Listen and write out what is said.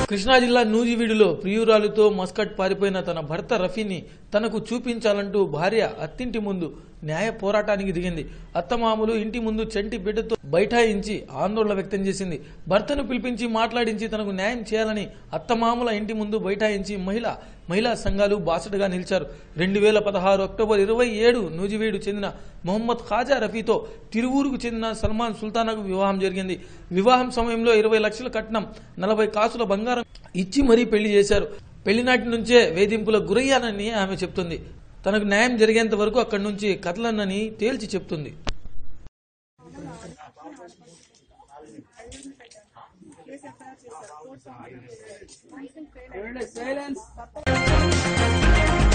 కృష్ణా జిల్లా నూజివీడులో ప్రియురాలుతో మస్కట్ పారిపోయిన తన భర్త రఫీని తనకు చూపించాలంటూ భార్య అత్తింటి ముందు న్యాయ పోరాటానికి దిగింది అత్తమామలు ఇంటి ముందు చంటి బిడ్డతో బైఠాయించి ఆందోళన వ్యక్తం చేసింది భర్తను పిలిపించి మాట్లాడించి తనకు న్యాయం చేయాలని అత్తమామల ఇంటి ముందు బైఠాయించి మహిళ మహిళా సంఘాలు బాసటగా నిలిచారు రెండు వేల పదహారు అక్టోబర్ ఇరవై ఏడు నూజివీడు చెందిన మొహమ్మద్ ఖాజా రఫీతో తిరువూరుకు చెందిన సల్మాన్ సుల్తానాకు వివాహం జరిగింది వివాహం సమయంలో ఇరవై లక్షల కట్నం నలభై కాసుల బంగారం ఇచ్చి మరీ పెళ్లి చేశారు పెళ్లినాటి నుంచే వేధింపులకు గురయ్యానని ఆమె చెప్తుంది తనకు న్యాయం జరిగేంత వరకు అక్కడి నుంచి కదలనని తేల్చి చెప్తుంది సైలెన్స్